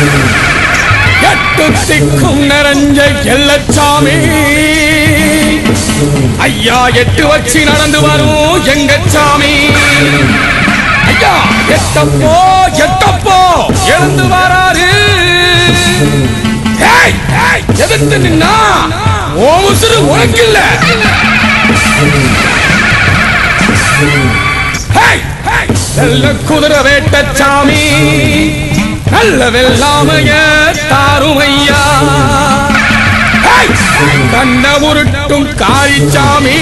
எட்டு திக்கும் நிறைஞ்ச எல்லச்சாமி ஐயா எட்டு வச்சு நடந்து வரும் எங்க சாமி ஐயா எட்டப்போ எட்டப்போ எழுந்து வராரு ஏய், ஏய், எதிர்த்து நின்னா ஓ உசுறு உனக்கு இல்ல ஏய், ஏய், நல்ல குதிரை வேட்ட சாமி நல்ல வெள்ளாமைய தாருமையா ஏய், கண்ண உருட்டும் காளிச்சாமி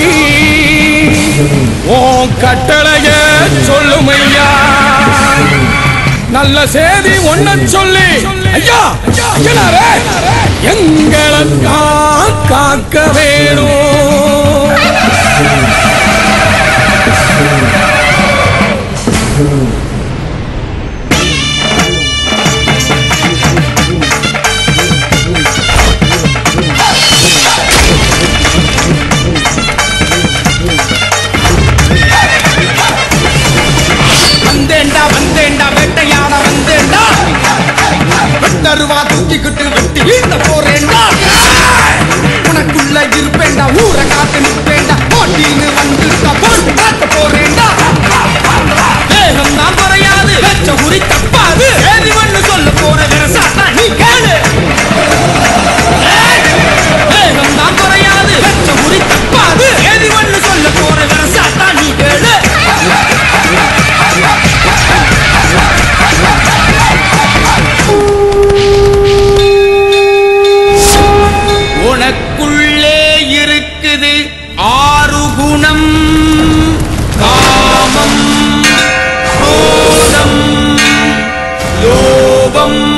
ஓ கட்டளைய சொல்லுமையா நல்ல செய்தி ஒன்ன சொல்லி ஐயா ஐயனாரே எங்களை தான் காக்க வேணும் வந்தேன்டா வந்தேன்டா வேட்டையாட வந்தேன்டா வெட்டருவா தூக்கிக்கிட்டு வெட்டி வீட்ட போறேன்டா உனக்குள்ள இருப்பேன்டா ஊரை காத்து நிற்பேன்டா போட்டின்னு வந்துட்டா போட்டு காட்ட போறேன்டா வேகம் தான் குறையாது வெச்ச உரி தப்பாது ஏதி மண்ணு சொல்ல போற விரசாட்டா நீ கேளு ஏய்! வேகம் தான் குறையாது வெச்ச உரி தப்பாது ஏதி மண்ணு சொல்ல போற விரசாட்டா நீ கேளு உனக்குள்ளே இருக்குது ஆறு குணம் காமம் கோதம் லோபம்